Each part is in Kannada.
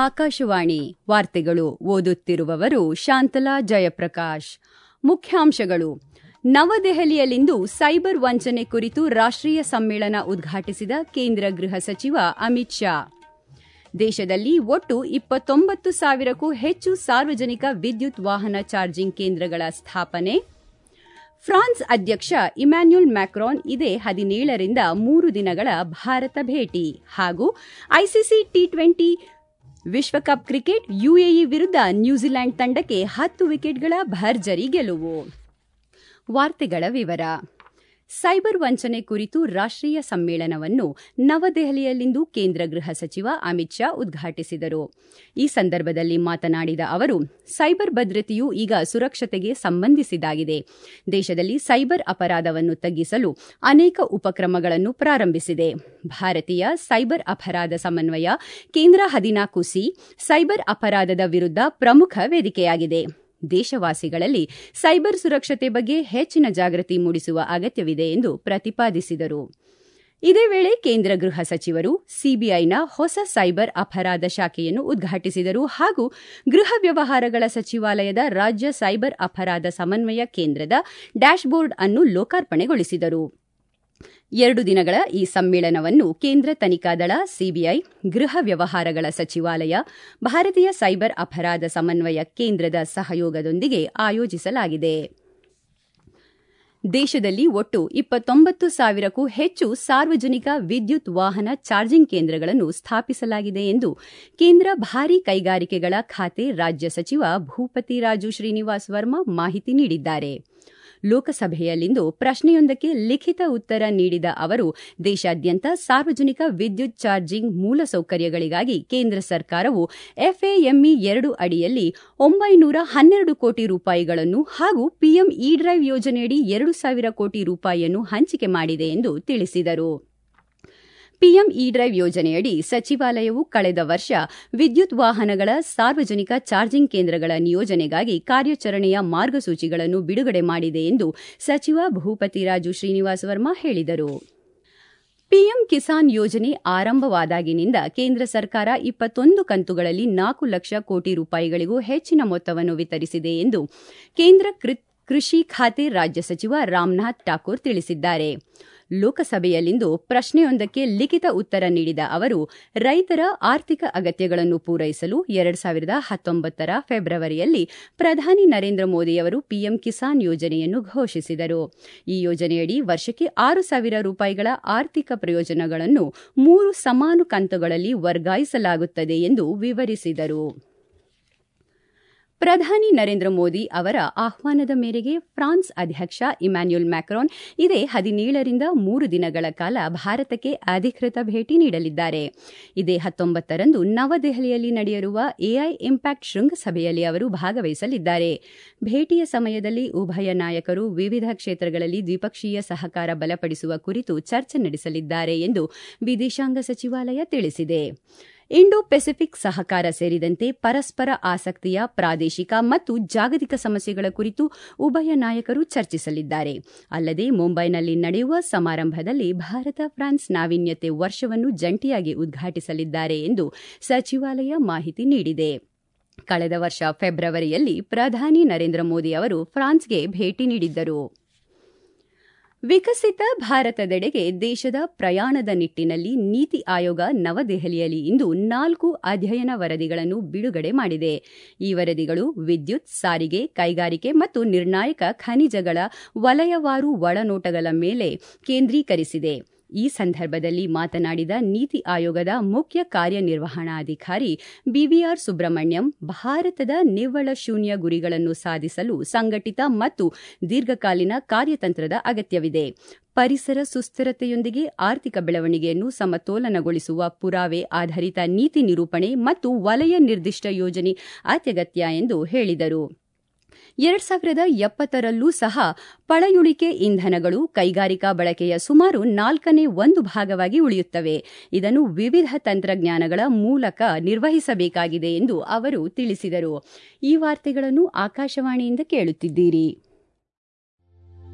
ಆಕಾಶವಾಣಿ ವಾರ್ತೆಗಳು ಓದುತ್ತಿರುವವರು ಶಾಂತಲಾ ಜಯಪ್ರಕಾಶ್ ಮುಖ್ಯಾಂಶಗಳು ನವದೆಹಲಿಯಲ್ಲಿಂದು ಸೈಬರ್ ವಂಚನೆ ಕುರಿತು ರಾಷ್ಟ್ರೀಯ ಸಮ್ಮೇಳನ ಉದ್ಘಾಟಿಸಿದ ಕೇಂದ್ರ ಗೃಹ ಸಚಿವ ಅಮಿತ್ ಶಾ ದೇಶದಲ್ಲಿ ಒಟ್ಟು ಇಪ್ಪತ್ತೊಂಬತ್ತು ಸಾವಿರಕ್ಕೂ ಹೆಚ್ಚು ಸಾರ್ವಜನಿಕ ವಿದ್ಯುತ್ ವಾಹನ ಚಾರ್ಜಿಂಗ್ ಕೇಂದ್ರಗಳ ಸ್ಥಾಪನೆ ಫ್ರಾನ್ಸ್ ಅಧ್ಯಕ್ಷ ಇಮ್ಯಾನ್ಯುಲ್ ಮ್ಯಾಕ್ರಾನ್ ಇದೇ ಹದಿನೇಳರಿಂದ ಮೂರು ದಿನಗಳ ಭಾರತ ಭೇಟಿ ಹಾಗೂ ಐಸಿಸಿ ಟಿ ಟ್ವೆಂಟಿ ವಿಶ್ವಕಪ್ ಕ್ರಿಕೆಟ್ ಯುಎಇ ವಿರುದ್ಧ ನ್ಯೂಜಿಲೆಂಡ್ ತಂಡಕ್ಕೆ ಹತ್ತು ವಿಕೆಟ್ಗಳ ಭರ್ಜರಿ ಗೆಲುವು ವಾರ್ತೆಗಳ ವಿವರ ಸೈಬರ್ ವಂಚನೆ ಕುರಿತು ರಾಷ್ಟ್ರೀಯ ಸಮ್ಮೇಳನವನ್ನು ನವದೆಹಲಿಯಲ್ಲಿಂದು ಕೇಂದ್ರ ಗೃಹ ಸಚಿವ ಅಮಿತ್ ಶಾ ಉದ್ಘಾಟಿಸಿದರು ಈ ಸಂದರ್ಭದಲ್ಲಿ ಮಾತನಾಡಿದ ಅವರು ಸೈಬರ್ ಭದ್ರತೆಯು ಈಗ ಸುರಕ್ಷತೆಗೆ ಸಂಬಂಧಿಸಿದಾಗಿದೆ ದೇಶದಲ್ಲಿ ಸೈಬರ್ ಅಪರಾಧವನ್ನು ತಗ್ಗಿಸಲು ಅನೇಕ ಉಪಕ್ರಮಗಳನ್ನು ಪ್ರಾರಂಭಿಸಿದೆ ಭಾರತೀಯ ಸೈಬರ್ ಅಪರಾಧ ಸಮನ್ವಯ ಕೇಂದ್ರ ಹದಿನಾಲ್ಕು ಸಿ ಸೈಬರ್ ಅಪರಾಧದ ವಿರುದ್ಧ ಪ್ರಮುಖ ವೇದಿಕೆಯಾಗಿದೆ ದೇಶವಾಸಿಗಳಲ್ಲಿ ಸೈಬರ್ ಸುರಕ್ಷತೆ ಬಗ್ಗೆ ಹೆಚ್ಚಿನ ಜಾಗೃತಿ ಮೂಡಿಸುವ ಅಗತ್ಯವಿದೆ ಎಂದು ಪ್ರತಿಪಾದಿಸಿದರು ಇದೇ ವೇಳೆ ಕೇಂದ್ರ ಗೃಹ ಸಚಿವರು ಸಿಬಿಐನ ಹೊಸ ಸೈಬರ್ ಅಪರಾಧ ಶಾಖೆಯನ್ನು ಉದ್ಘಾಟಿಸಿದರು ಹಾಗೂ ಗೃಹ ವ್ಯವಹಾರಗಳ ಸಚಿವಾಲಯದ ರಾಜ್ಯ ಸೈಬರ್ ಅಪರಾಧ ಸಮನ್ವಯ ಕೇಂದ್ರದ ಡ್ಯಾಶ್ಬೋರ್ಡ್ ಅನ್ನು ಲೋಕಾರ್ಪಣೆಗೊಳಿಸಿದರು ಎರಡು ದಿನಗಳ ಈ ಸಮ್ಮೇಳನವನ್ನು ಕೇಂದ್ರ ತನಿಖಾ ದಳ ಸಿಬಿಐ ಗೃಹ ವ್ಯವಹಾರಗಳ ಸಚಿವಾಲಯ ಭಾರತೀಯ ಸೈಬರ್ ಅಪರಾಧ ಸಮನ್ವಯ ಕೇಂದ್ರದ ಸಹಯೋಗದೊಂದಿಗೆ ಆಯೋಜಿಸಲಾಗಿದೆ ದೇಶದಲ್ಲಿ ಒಟ್ಟು ಇಪ್ಪತ್ತೊಂಬತ್ತು ಸಾವಿರಕ್ಕೂ ಹೆಚ್ಚು ಸಾರ್ವಜನಿಕ ವಿದ್ಯುತ್ ವಾಹನ ಚಾರ್ಜಿಂಗ್ ಕೇಂದ್ರಗಳನ್ನು ಸ್ಥಾಪಿಸಲಾಗಿದೆ ಎಂದು ಕೇಂದ್ರ ಭಾರೀ ಕೈಗಾರಿಕೆಗಳ ಖಾತೆ ರಾಜ್ಯ ಸಚಿವ ಭೂಪತಿ ರಾಜು ಶ್ರೀನಿವಾಸ್ ವರ್ಮಾ ಮಾಹಿತಿ ನೀಡಿದ್ದಾರೆ ಲೋಕಸಭೆಯಲ್ಲಿಂದು ಪ್ರಶ್ನೆಯೊಂದಕ್ಕೆ ಲಿಖಿತ ಉತ್ತರ ನೀಡಿದ ಅವರು ದೇಶಾದ್ಯಂತ ಸಾರ್ವಜನಿಕ ವಿದ್ಯುತ್ ಚಾರ್ಜಿಂಗ್ ಮೂಲಸೌಕರ್ಯಗಳಿಗಾಗಿ ಕೇಂದ್ರ ಸರ್ಕಾರವು ಎಫ್ಎಎಂಇ ಎರಡು ಅಡಿಯಲ್ಲಿ ಒಂಬೈನೂರ ಹನ್ನೆರಡು ಕೋಟಿ ರೂಪಾಯಿಗಳನ್ನು ಹಾಗೂ ಪಿಎಂ ಇ ಡ್ರೈವ್ ಯೋಜನೆಯಡಿ ಎರಡು ಸಾವಿರ ಕೋಟಿ ರೂಪಾಯಿಯನ್ನು ಹಂಚಿಕೆ ಮಾಡಿದೆ ಎಂದು ತಿಳಿಸಿದರು ಪಿಎಂ ಇ ಡ್ರೈವ್ ಯೋಜನೆಯಡಿ ಸಚಿವಾಲಯವು ಕಳೆದ ವರ್ಷ ವಿದ್ಯುತ್ ವಾಹನಗಳ ಸಾರ್ವಜನಿಕ ಚಾರ್ಜಿಂಗ್ ಕೇಂದ್ರಗಳ ನಿಯೋಜನೆಗಾಗಿ ಕಾರ್ಯಾಚರಣೆಯ ಮಾರ್ಗಸೂಚಿಗಳನ್ನು ಬಿಡುಗಡೆ ಮಾಡಿದೆ ಎಂದು ಸಚಿವ ಭೂಪತಿ ರಾಜು ಶ್ರೀನಿವಾಸ್ ವರ್ಮಾ ಹೇಳಿದರು ಪಿಎಂ ಕಿಸಾನ್ ಯೋಜನೆ ಆರಂಭವಾದಾಗಿನಿಂದ ಕೇಂದ್ರ ಸರ್ಕಾರ ಇಪ್ಪತ್ತೊಂದು ಕಂತುಗಳಲ್ಲಿ ನಾಲ್ಕು ಲಕ್ಷ ಕೋಟಿ ರೂಪಾಯಿಗಳಿಗೂ ಹೆಚ್ಚಿನ ಮೊತ್ತವನ್ನು ವಿತರಿಸಿದೆ ಎಂದು ಕೇಂದ್ರ ಕೃಷಿ ಖಾತೆ ರಾಜ್ಯ ಸಚಿವ ರಾಮನಾಥ್ ಠಾಕೂರ್ ತಿಳಿಸಿದ್ದಾರೆ ಲೋಕಸಭೆಯಲ್ಲಿಂದು ಪ್ರಶ್ನೆಯೊಂದಕ್ಕೆ ಲಿಖಿತ ಉತ್ತರ ನೀಡಿದ ಅವರು ರೈತರ ಆರ್ಥಿಕ ಅಗತ್ಯಗಳನ್ನು ಪೂರೈಸಲು ಎರಡು ಸಾವಿರದ ಹತ್ತೊಂಬತ್ತರ ಫೆಬ್ರವರಿಯಲ್ಲಿ ಪ್ರಧಾನಿ ನರೇಂದ್ರ ಮೋದಿಯವರು ಪಿಎಂ ಕಿಸಾನ್ ಯೋಜನೆಯನ್ನು ಘೋಷಿಸಿದರು ಈ ಯೋಜನೆಯಡಿ ವರ್ಷಕ್ಕೆ ಆರು ಸಾವಿರ ರೂಪಾಯಿಗಳ ಆರ್ಥಿಕ ಪ್ರಯೋಜನಗಳನ್ನು ಮೂರು ಸಮಾನ ಕಂತುಗಳಲ್ಲಿ ವರ್ಗಾಯಿಸಲಾಗುತ್ತದೆ ಎಂದು ವಿವರಿಸಿದರು ಪ್ರಧಾನಿ ನರೇಂದ್ರ ಮೋದಿ ಅವರ ಆಹ್ವಾನದ ಮೇರೆಗೆ ಫ್ರಾನ್ಸ್ ಅಧ್ಯಕ್ಷ ಇಮ್ಯಾನ್ಯುಲ್ ಮ್ಯಾಕ್ರಾನ್ ಇದೇ ಹದಿನೇಳರಿಂದ ಮೂರು ದಿನಗಳ ಕಾಲ ಭಾರತಕ್ಕೆ ಅಧಿಕೃತ ಭೇಟಿ ನೀಡಲಿದ್ದಾರೆ ಇದೇ ಹತ್ತೊಂಬತ್ತರಂದು ನವದೆಹಲಿಯಲ್ಲಿ ನಡೆಯಲಿರುವ ಎಐ ಇಂಪ್ಯಾಕ್ಟ್ ಶೃಂಗಸಭೆಯಲ್ಲಿ ಅವರು ಭಾಗವಹಿಸಲಿದ್ದಾರೆ ಭೇಟಿಯ ಸಮಯದಲ್ಲಿ ಉಭಯ ನಾಯಕರು ವಿವಿಧ ಕ್ಷೇತ್ರಗಳಲ್ಲಿ ದ್ವಿಪಕ್ಷೀಯ ಸಹಕಾರ ಬಲಪಡಿಸುವ ಕುರಿತು ಚರ್ಚೆ ನಡೆಸಲಿದ್ದಾರೆ ಎಂದು ವಿದೇಶಾಂಗ ಸಚಿವಾಲಯ ತಿಳಿಸಿದೆ ಇಂಡೋ ಪೆಸಿಫಿಕ್ ಸಹಕಾರ ಸೇರಿದಂತೆ ಪರಸ್ಪರ ಆಸಕ್ತಿಯ ಪ್ರಾದೇಶಿಕ ಮತ್ತು ಜಾಗತಿಕ ಸಮಸ್ಯೆಗಳ ಕುರಿತು ಉಭಯ ನಾಯಕರು ಚರ್ಚಿಸಲಿದ್ದಾರೆ ಅಲ್ಲದೆ ಮುಂಬೈನಲ್ಲಿ ನಡೆಯುವ ಸಮಾರಂಭದಲ್ಲಿ ಭಾರತ ಫ್ರಾನ್ಸ್ ನಾವೀನ್ಯತೆ ವರ್ಷವನ್ನು ಜಂಟಿಯಾಗಿ ಉದ್ಘಾಟಿಸಲಿದ್ದಾರೆ ಎಂದು ಸಚಿವಾಲಯ ಮಾಹಿತಿ ನೀಡಿದೆ ಕಳೆದ ವರ್ಷ ಫೆಬ್ರವರಿಯಲ್ಲಿ ಪ್ರಧಾನಿ ನರೇಂದ್ರ ಮೋದಿ ಅವರು ಫ್ರಾನ್ಸ್ಗೆ ಭೇಟಿ ನೀಡಿದ್ದರು ವಿಕಸಿತ ಭಾರತದೆಡೆಗೆ ದೇಶದ ಪ್ರಯಾಣದ ನಿಟ್ಟಿನಲ್ಲಿ ನೀತಿ ಆಯೋಗ ನವದೆಹಲಿಯಲ್ಲಿ ಇಂದು ನಾಲ್ಕು ಅಧ್ಯಯನ ವರದಿಗಳನ್ನು ಬಿಡುಗಡೆ ಮಾಡಿದೆ ಈ ವರದಿಗಳು ವಿದ್ಯುತ್ ಸಾರಿಗೆ ಕೈಗಾರಿಕೆ ಮತ್ತು ನಿರ್ಣಾಯಕ ಖನಿಜಗಳ ವಲಯವಾರು ಒಳನೋಟಗಳ ಮೇಲೆ ಕೇಂದ್ರೀಕರಿಸಿದೆ ಈ ಸಂದರ್ಭದಲ್ಲಿ ಮಾತನಾಡಿದ ನೀತಿ ಆಯೋಗದ ಮುಖ್ಯ ಕಾರ್ಯನಿರ್ವಹಣಾಧಿಕಾರಿ ಬಿವಿಆರ್ ಸುಬ್ರಹ್ಮಣ್ಯಂ ಭಾರತದ ನಿವ್ವಳ ಶೂನ್ಯ ಗುರಿಗಳನ್ನು ಸಾಧಿಸಲು ಸಂಘಟಿತ ಮತ್ತು ದೀರ್ಘಕಾಲೀನ ಕಾರ್ಯತಂತ್ರದ ಅಗತ್ಯವಿದೆ ಪರಿಸರ ಸುಸ್ಥಿರತೆಯೊಂದಿಗೆ ಆರ್ಥಿಕ ಬೆಳವಣಿಗೆಯನ್ನು ಸಮತೋಲನಗೊಳಿಸುವ ಪುರಾವೆ ಆಧಾರಿತ ನೀತಿ ನಿರೂಪಣೆ ಮತ್ತು ವಲಯ ನಿರ್ದಿಷ್ಟ ಯೋಜನೆ ಅತ್ಯಗತ್ಯ ಎಂದು ಹೇಳಿದರು ಎರಡ್ ಸಾವಿರದ ಎಪ್ಪತ್ತರಲ್ಲೂ ಸಹ ಪಳೆಯುಳಿಕೆ ಇಂಧನಗಳು ಕೈಗಾರಿಕಾ ಬಳಕೆಯ ಸುಮಾರು ನಾಲ್ಕನೇ ಒಂದು ಭಾಗವಾಗಿ ಉಳಿಯುತ್ತವೆ ಇದನ್ನು ವಿವಿಧ ತಂತ್ರಜ್ಞಾನಗಳ ಮೂಲಕ ನಿರ್ವಹಿಸಬೇಕಾಗಿದೆ ಎಂದು ಅವರು ತಿಳಿಸಿದರು ಈ ವಾರ್ತೆಗಳನ್ನು ಆಕಾಶವಾಣಿಯಿಂದ ಕೇಳುತ್ತಿದ್ದೀರಿ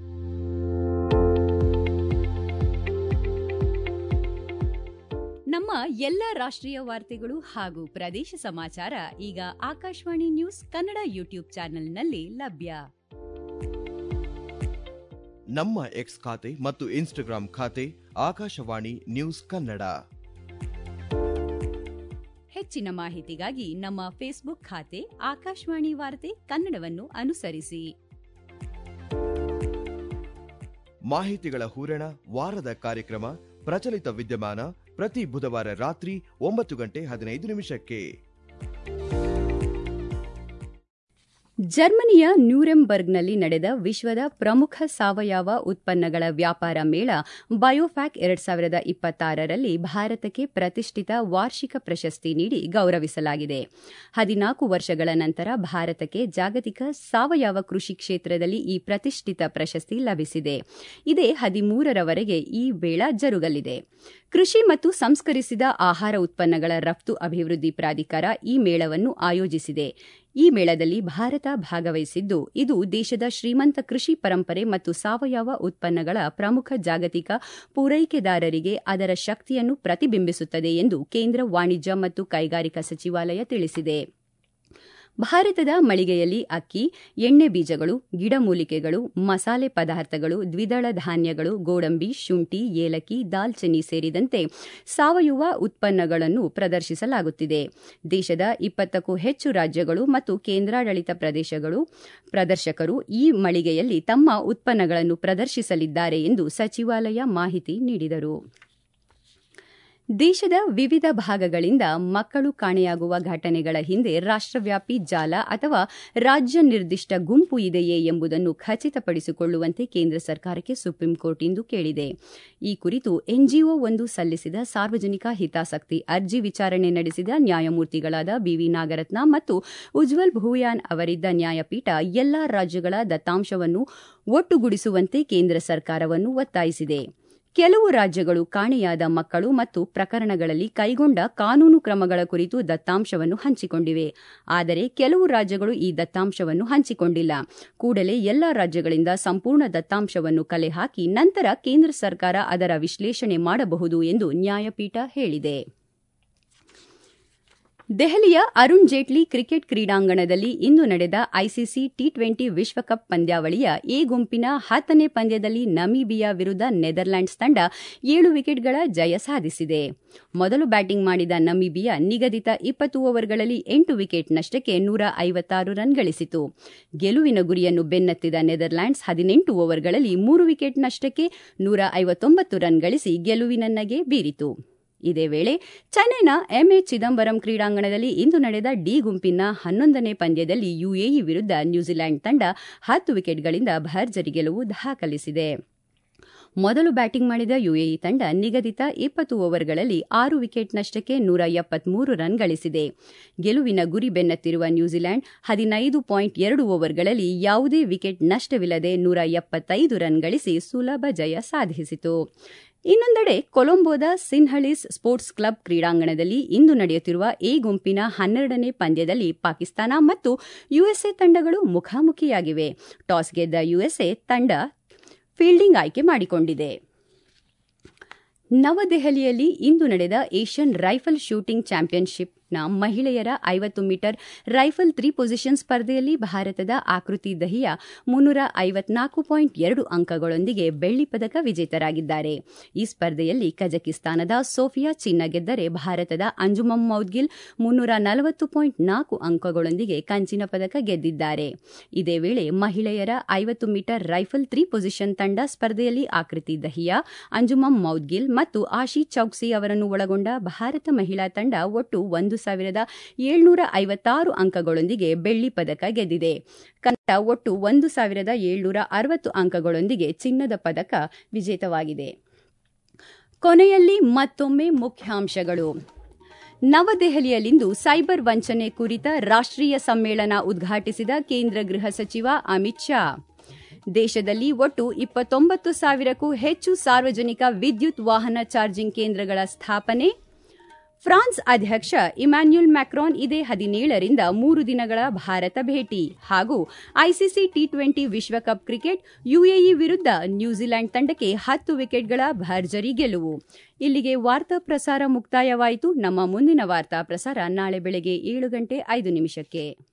ನಮ್ಮ ನಮ್ಮ ಎಲ್ಲ ರಾಷ್ಟ್ರೀಯ ವಾರ್ತೆಗಳು ಹಾಗೂ ಪ್ರದೇಶ ಸಮಾಚಾರ ಈಗ ಆಕಾಶವಾಣಿ ನ್ಯೂಸ್ ಕನ್ನಡ ಯೂಟ್ಯೂಬ್ ಚಾನೆಲ್ನಲ್ಲಿ ಲಭ್ಯ ನಮ್ಮ ಎಕ್ಸ್ ಖಾತೆ ಮತ್ತು ಇನ್ಸ್ಟಾಗ್ರಾಂ ಖಾತೆ ಆಕಾಶವಾಣಿ ನ್ಯೂಸ್ ಕನ್ನಡ ಹೆಚ್ಚಿನ ಮಾಹಿತಿಗಾಗಿ ನಮ್ಮ ಫೇಸ್ಬುಕ್ ಖಾತೆ ಆಕಾಶವಾಣಿ ವಾರ್ತೆ ಕನ್ನಡವನ್ನು ಅನುಸರಿಸಿ ಮಾಹಿತಿಗಳ ಹೂರಣ ವಾರದ ಕಾರ್ಯಕ್ರಮ ಪ್ರಚಲಿತ ವಿದ್ಯಮಾನ ಪ್ರತಿ ಬುಧವಾರ ರಾತ್ರಿ ಒಂಬತ್ತು ಗಂಟೆ ಹದಿನೈದು ನಿಮಿಷಕ್ಕೆ ಜರ್ಮನಿಯ ನ್ಯೂರೆಂಬರ್ಗ್ನಲ್ಲಿ ನಡೆದ ವಿಶ್ವದ ಪ್ರಮುಖ ಸಾವಯವ ಉತ್ಪನ್ನಗಳ ವ್ಯಾಪಾರ ಮೇಳ ಬಯೋಫ್ಯಾಕ್ ಎರಡ್ ಸಾವಿರದ ಇಪ್ಪತ್ತಾರರಲ್ಲಿ ಭಾರತಕ್ಕೆ ಪ್ರತಿಷ್ಠಿತ ವಾರ್ಷಿಕ ಪ್ರಶಸ್ತಿ ನೀಡಿ ಗೌರವಿಸಲಾಗಿದೆ ಹದಿನಾಲ್ಕು ವರ್ಷಗಳ ನಂತರ ಭಾರತಕ್ಕೆ ಜಾಗತಿಕ ಸಾವಯವ ಕೃಷಿ ಕ್ಷೇತ್ರದಲ್ಲಿ ಈ ಪ್ರತಿಷ್ಠಿತ ಪ್ರಶಸ್ತಿ ಲಭಿಸಿದೆ ಇದೇ ಹದಿಮೂರರವರೆಗೆ ಈ ಮೇಳ ಜರುಗಲಿದೆ ಕೃಷಿ ಮತ್ತು ಸಂಸ್ಕರಿಸಿದ ಆಹಾರ ಉತ್ಪನ್ನಗಳ ರಫ್ತು ಅಭಿವೃದ್ಧಿ ಪ್ರಾಧಿಕಾರ ಈ ಮೇಳವನ್ನು ಆಯೋಜಿಸಿದೆ ಈ ಮೇಳದಲ್ಲಿ ಭಾರತ ಭಾಗವಹಿಸಿದ್ದು ಇದು ದೇಶದ ಶ್ರೀಮಂತ ಕೃಷಿ ಪರಂಪರೆ ಮತ್ತು ಸಾವಯವ ಉತ್ಪನ್ನಗಳ ಪ್ರಮುಖ ಜಾಗತಿಕ ಪೂರೈಕೆದಾರರಿಗೆ ಅದರ ಶಕ್ತಿಯನ್ನು ಪ್ರತಿಬಿಂಬಿಸುತ್ತದೆ ಎಂದು ಕೇಂದ್ರ ವಾಣಿಜ್ಯ ಮತ್ತು ಕೈಗಾರಿಕಾ ಸಚಿವಾಲಯ ತಿಳಿಸಿದೆ ಭಾರತದ ಮಳಿಗೆಯಲ್ಲಿ ಅಕ್ಕಿ ಎಣ್ಣೆ ಬೀಜಗಳು ಗಿಡಮೂಲಿಕೆಗಳು ಮಸಾಲೆ ಪದಾರ್ಥಗಳು ದ್ವಿದಳ ಧಾನ್ಯಗಳು ಗೋಡಂಬಿ ಶುಂಠಿ ಏಲಕ್ಕಿ ದಾಲ್ಚಿನ್ನಿ ಸೇರಿದಂತೆ ಸಾವಯವ ಉತ್ಪನ್ನಗಳನ್ನು ಪ್ರದರ್ಶಿಸಲಾಗುತ್ತಿದೆ ದೇಶದ ಇಪ್ಪತ್ತಕ್ಕೂ ಹೆಚ್ಚು ರಾಜ್ಯಗಳು ಮತ್ತು ಕೇಂದ್ರಾಡಳಿತ ಪ್ರದೇಶಗಳು ಪ್ರದರ್ಶಕರು ಈ ಮಳಿಗೆಯಲ್ಲಿ ತಮ್ಮ ಉತ್ಪನ್ನಗಳನ್ನು ಪ್ರದರ್ಶಿಸಲಿದ್ದಾರೆ ಎಂದು ಸಚಿವಾಲಯ ಮಾಹಿತಿ ನೀಡಿದರು ದೇಶದ ವಿವಿಧ ಭಾಗಗಳಿಂದ ಮಕ್ಕಳು ಕಾಣೆಯಾಗುವ ಘಟನೆಗಳ ಹಿಂದೆ ರಾಷ್ಟ್ರವ್ಯಾಪಿ ಜಾಲ ಅಥವಾ ರಾಜ್ಯ ನಿರ್ದಿಷ್ಟ ಗುಂಪು ಇದೆಯೇ ಎಂಬುದನ್ನು ಖಚಿತಪಡಿಸಿಕೊಳ್ಳುವಂತೆ ಕೇಂದ್ರ ಸರ್ಕಾರಕ್ಕೆ ಸುಪ್ರೀಂ ಕೋರ್ಟ್ ಇಂದು ಕೇಳಿದೆ ಈ ಕುರಿತು ಎನ್ಜಿಒ ಒಂದು ಸಲ್ಲಿಸಿದ ಸಾರ್ವಜನಿಕ ಹಿತಾಸಕ್ತಿ ಅರ್ಜಿ ವಿಚಾರಣೆ ನಡೆಸಿದ ನ್ಯಾಯಮೂರ್ತಿಗಳಾದ ಬಿವಿ ನಾಗರತ್ನ ಮತ್ತು ಉಜ್ವಲ್ ಭೂಯಾನ್ ಅವರಿದ್ದ ನ್ಯಾಯಪೀಠ ಎಲ್ಲಾ ರಾಜ್ಯಗಳ ದತ್ತಾಂಶವನ್ನು ಒಟ್ಟುಗೂಡಿಸುವಂತೆ ಕೇಂದ್ರ ಸರ್ಕಾರವನ್ನು ಒತ್ತಾಯಿಸಿದೆ ಕೆಲವು ರಾಜ್ಯಗಳು ಕಾಣೆಯಾದ ಮಕ್ಕಳು ಮತ್ತು ಪ್ರಕರಣಗಳಲ್ಲಿ ಕೈಗೊಂಡ ಕಾನೂನು ಕ್ರಮಗಳ ಕುರಿತು ದತ್ತಾಂಶವನ್ನು ಹಂಚಿಕೊಂಡಿವೆ ಆದರೆ ಕೆಲವು ರಾಜ್ಯಗಳು ಈ ದತ್ತಾಂಶವನ್ನು ಹಂಚಿಕೊಂಡಿಲ್ಲ ಕೂಡಲೇ ಎಲ್ಲ ರಾಜ್ಯಗಳಿಂದ ಸಂಪೂರ್ಣ ದತ್ತಾಂಶವನ್ನು ಕಲೆ ಹಾಕಿ ನಂತರ ಕೇಂದ್ರ ಸರ್ಕಾರ ಅದರ ವಿಶ್ಲೇಷಣೆ ಮಾಡಬಹುದು ಎಂದು ನ್ಯಾಯಪೀಠ ಹೇಳಿದೆ ದೆಹಲಿಯ ಅರುಣ್ ಜೇಟ್ಲಿ ಕ್ರಿಕೆಟ್ ಕ್ರೀಡಾಂಗಣದಲ್ಲಿ ಇಂದು ನಡೆದ ಐಸಿಸಿ ಟಿ ಟ್ವೆಂಟಿ ವಿಶ್ವಕಪ್ ಪಂದ್ಯಾವಳಿಯ ಎ ಗುಂಪಿನ ಹತ್ತನೇ ಪಂದ್ಯದಲ್ಲಿ ನಮೀಬಿಯಾ ವಿರುದ್ಧ ನೆದರ್ಲ್ಯಾಂಡ್ಸ್ ತಂಡ ಏಳು ವಿಕೆಟ್ಗಳ ಜಯ ಸಾಧಿಸಿದೆ ಮೊದಲು ಬ್ಯಾಟಿಂಗ್ ಮಾಡಿದ ನಮೀಬಿಯಾ ನಿಗದಿತ ಇಪ್ಪತ್ತು ಓವರ್ಗಳಲ್ಲಿ ಎಂಟು ವಿಕೆಟ್ ನಷ್ಟಕ್ಕೆ ನೂರ ಐವತ್ತಾರು ರನ್ ಗಳಿಸಿತು ಗೆಲುವಿನ ಗುರಿಯನ್ನು ಬೆನ್ನತ್ತಿದ ನೆದರ್ಲ್ಯಾಂಡ್ಸ್ ಹದಿನೆಂಟು ಓವರ್ಗಳಲ್ಲಿ ಮೂರು ವಿಕೆಟ್ ನಷ್ಟಕ್ಕೆ ನೂರ ಐವತ್ತೊಂಬತ್ತು ರನ್ ಗಳಿಸಿ ಗೆಲುವಿನನ್ನಗೆ ಬೀರಿತು ಇದೇ ವೇಳೆ ಚೆನ್ನೈನ ಎಂಎ ಚಿದಂಬರಂ ಕ್ರೀಡಾಂಗಣದಲ್ಲಿ ಇಂದು ನಡೆದ ಡಿ ಗುಂಪಿನ ಹನ್ನೊಂದನೇ ಪಂದ್ಯದಲ್ಲಿ ಯುಎಇ ವಿರುದ್ಧ ನ್ಯೂಜಿಲೆಂಡ್ ತಂಡ ಹತ್ತು ವಿಕೆಟ್ಗಳಿಂದ ಭರ್ಜರಿ ಗೆಲುವು ದಾಖಲಿಸಿದೆ ಮೊದಲು ಬ್ಯಾಟಿಂಗ್ ಮಾಡಿದ ಯುಎಇ ತಂಡ ನಿಗದಿತ ಇಪ್ಪತ್ತು ಓವರ್ಗಳಲ್ಲಿ ಆರು ವಿಕೆಟ್ ನಷ್ಟಕ್ಕೆ ನೂರ ಎಪ್ಪತ್ಮೂರು ರನ್ ಗಳಿಸಿದೆ ಗೆಲುವಿನ ಗುರಿ ಬೆನ್ನತ್ತಿರುವ ನ್ಯೂಜಿಲೆಂಡ್ ಹದಿನೈದು ಪಾಯಿಂಟ್ ಎರಡು ಓವರ್ಗಳಲ್ಲಿ ಯಾವುದೇ ವಿಕೆಟ್ ನಷ್ಟವಿಲ್ಲದೆ ನೂರ ಎಪ್ಪತ್ತೈದು ರನ್ ಗಳಿಸಿ ಸುಲಭ ಜಯ ಸಾಧಿಸಿತು ಇನ್ನೊಂದೆಡೆ ಕೊಲಂಬೋದ ಸಿನ್ಹಳಿಸ್ ಸ್ಪೋರ್ಟ್ಸ್ ಕ್ಲಬ್ ಕ್ರೀಡಾಂಗಣದಲ್ಲಿ ಇಂದು ನಡೆಯುತ್ತಿರುವ ಎ ಗುಂಪಿನ ಹನ್ನೆರಡನೇ ಪಂದ್ಯದಲ್ಲಿ ಪಾಕಿಸ್ತಾನ ಮತ್ತು ಯುಎಸ್ಎ ತಂಡಗಳು ಮುಖಾಮುಖಿಯಾಗಿವೆ ಟಾಸ್ ಗೆದ್ದ ಯುಎಸ್ಎ ತಂಡ ಫೀಲ್ಡಿಂಗ್ ಆಯ್ಕೆ ಮಾಡಿಕೊಂಡಿದೆ ನವದೆಹಲಿಯಲ್ಲಿ ಇಂದು ನಡೆದ ಏಷ್ಯನ್ ರೈಫಲ್ ಶೂಟಿಂಗ್ ಚಾಂಪಿಯನ್ಶಿಪ್ನ ಮಹಿಳೆಯರ ಐವತ್ತು ಮೀಟರ್ ರೈಫಲ್ ತ್ರೀ ಪೊಸಿಷನ್ ಸ್ಪರ್ಧೆಯಲ್ಲಿ ಭಾರತದ ಆಕೃತಿ ದಹಿಯಾ ಮುನ್ನೂರ ಐವತ್ನಾಲ್ಕು ಪಾಯಿಂಟ್ ಎರಡು ಅಂಕಗಳೊಂದಿಗೆ ಬೆಳ್ಳಿ ಪದಕ ವಿಜೇತರಾಗಿದ್ದಾರೆ ಈ ಸ್ಪರ್ಧೆಯಲ್ಲಿ ಕಜಕಿಸ್ತಾನದ ಸೋಫಿಯಾ ಚಿನ್ನ ಗೆದ್ದರೆ ಭಾರತದ ಅಂಜುಮಂ ಮೌದ್ಗಿಲ್ ಮುನ್ನೂರ ನಲವತ್ತು ಪಾಯಿಂಟ್ ನಾಲ್ಕು ಅಂಕಗಳೊಂದಿಗೆ ಕಂಚಿನ ಪದಕ ಗೆದ್ದಿದ್ದಾರೆ ಇದೇ ವೇಳೆ ಮಹಿಳೆಯರ ಐವತ್ತು ಮೀಟರ್ ರೈಫಲ್ ತ್ರೀ ಪೊಸಿಷನ್ ತಂಡ ಸ್ಪರ್ಧೆಯಲ್ಲಿ ಆಕೃತಿ ದಹಿಯಾ ಅಂಜುಮಂ ಮೌದ್ಗಿಲ್ ಮತ್ತು ಆಶಿ ಚೌಕ್ಸಿ ಅವರನ್ನು ಒಳಗೊಂಡ ಭಾರತ ಮಹಿಳಾ ತಂಡ ಒಟ್ಟು ಒಂದು ಸಾವಿರದ ಏಳ್ನೂರ ಐವತ್ತಾರು ಅಂಕಗಳೊಂದಿಗೆ ಬೆಳ್ಳಿ ಪದಕ ಗೆದ್ದಿದೆ ಕನ್ನಡ ಒಟ್ಟು ಒಂದು ಸಾವಿರದ ಏಳ್ನೂರ ಅರವತ್ತು ಅಂಕಗಳೊಂದಿಗೆ ಚಿನ್ನದ ಪದಕ ವಿಜೇತವಾಗಿದೆ ಕೊನೆಯಲ್ಲಿ ಮತ್ತೊಮ್ಮೆ ಮುಖ್ಯಾಂಶಗಳು ನವದೆಹಲಿಯಲ್ಲಿಂದು ಸೈಬರ್ ವಂಚನೆ ಕುರಿತ ರಾಷ್ಟ್ರೀಯ ಸಮ್ಮೇಳನ ಉದ್ಘಾಟಿಸಿದ ಕೇಂದ್ರ ಗೃಹ ಸಚಿವ ಅಮಿತ್ ಶಾ ದೇಶದಲ್ಲಿ ಒಟ್ಟು ಇಪ್ಪತ್ತೊಂಬತ್ತು ಸಾವಿರಕ್ಕೂ ಹೆಚ್ಚು ಸಾರ್ವಜನಿಕ ವಿದ್ಯುತ್ ವಾಹನ ಚಾರ್ಜಿಂಗ್ ಕೇಂದ್ರಗಳ ಸ್ಥಾಪನೆ ಫ್ರಾನ್ಸ್ ಅಧ್ಯಕ್ಷ ಇಮ್ಯಾನ್ಯುಲ್ ಮ್ಯಾಕ್ರಾನ್ ಇದೇ ಹದಿನೇಳರಿಂದ ಮೂರು ದಿನಗಳ ಭಾರತ ಭೇಟಿ ಹಾಗೂ ಐಸಿಸಿ ಟಿ ಟ್ವೆಂಟಿ ವಿಶ್ವಕಪ್ ಕ್ರಿಕೆಟ್ ಯುಎಇ ವಿರುದ್ಧ ನ್ಯೂಜಿಲೆಂಡ್ ತಂಡಕ್ಕೆ ಹತ್ತು ವಿಕೆಟ್ಗಳ ಭರ್ಜರಿ ಗೆಲುವು ಇಲ್ಲಿಗೆ ವಾರ್ತಾ ಪ್ರಸಾರ ಮುಕ್ತಾಯವಾಯಿತು ನಮ್ಮ ಮುಂದಿನ ವಾರ್ತಾ ಪ್ರಸಾರ ನಾಳೆ ಬೆಳಗ್ಗೆ ಏಳು ಗಂಟೆ ಐದು ನಿಮಿಷಕ್ಕೆ